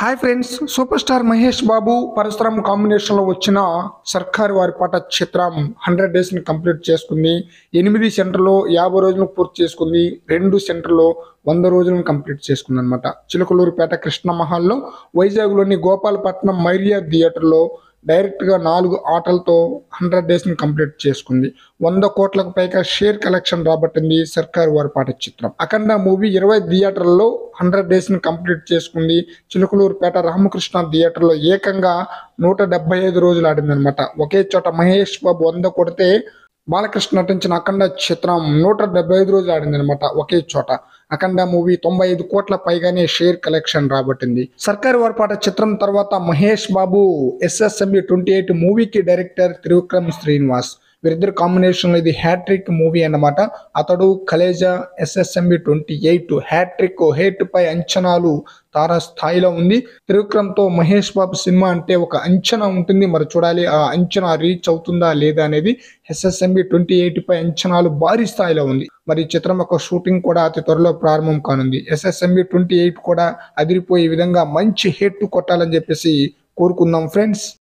hi friends super star Mahesh Babu Parasuram combination లో వచ్చిన సర్కార్ వారి పాట చిత్రం హండ్రెడ్ డేస్ ని కంప్లీట్ చేసుకుంది ఎనిమిది సెంటర్లో యాభై రోజులను పూర్తి చేసుకుంది రెండు సెంటర్లో వంద రోజులను కంప్లీట్ చేసుకుంది అనమాట చిలకలూరుపేట కృష్ణ మహల్లో వైజాగ్లోని గోపాలపట్నం మైరియా థియేటర్లో డైరెక్ట్ గా నాలుగు ఆటలతో హండ్రెడ్ డేస్ ని కంప్లీట్ చేసుకుంది వంద కోట్లకు పైగా షేర్ కలెక్షన్ రాబట్టింది సర్కార్ వారి పాట చిత్రం అఖండ మూవీ ఇరవై థియేటర్లలో హండ్రెడ్ డేస్ ని కంప్లీట్ చేసుకుంది చిలుకలూరుపేట రామకృష్ణ థియేటర్లో ఏకంగా నూట డెబ్బై ఐదు రోజులు ఆడింది అనమాట ఒకే చోట మహేష్ బాబు వంద కొడితే బాలకృష్ణ నటించిన అఖండ చిత్రం నూట డెబ్బై ఐదు రోజులు ఆడింది అనమాట ఒకే చోట అఖండ మూవీ తొంభై ఐదు కోట్ల పైగానే షేర్ కలెక్షన్ రాబట్టింది సర్కారు వారిపాట చిత్రం తర్వాత మహేష్ బాబు ఎస్ఎస్ఎంబి ట్వంటీ ఎయిట్ మూవీకి డైరెక్టర్ త్రివిక్రమ్ శ్రీనివాస్ వీరిద్దరు కాంబినేషన్ లో ఇది హ్యాట్రిక్ మూవీ అన్నమాట అతడు Khaleja SSMB twenty eight hat trick hate పై అంచనాలు తారా స్థాయిలో ఉంది త్రివిక్రమ్ తో మహేష్ బాబు సినిమా అంటే ఒక అంచనా ఉంటుంది మరి చూడాలి ఆ అంచనా రీచ్ అవుతుందా లేదా అనేది ఎస్ఎస్ఎంబి ట్వంటీ ఎయిట్ పై అంచనాలు భారీ స్థాయిలో ఉంది మరి ఈ చిత్రం యొక్క షూటింగ్ కూడా అతి త్వరలో ప్రారంభం కానుంది ఎస్ఎస్ఎంబి ట్వంటీ ఎయిట్ కూడా అదిరిపోయే విధంగా మంచి హిట్ కొట్టాలని చెప్పేసి కోరుకుందాం ఫ్రెండ్స్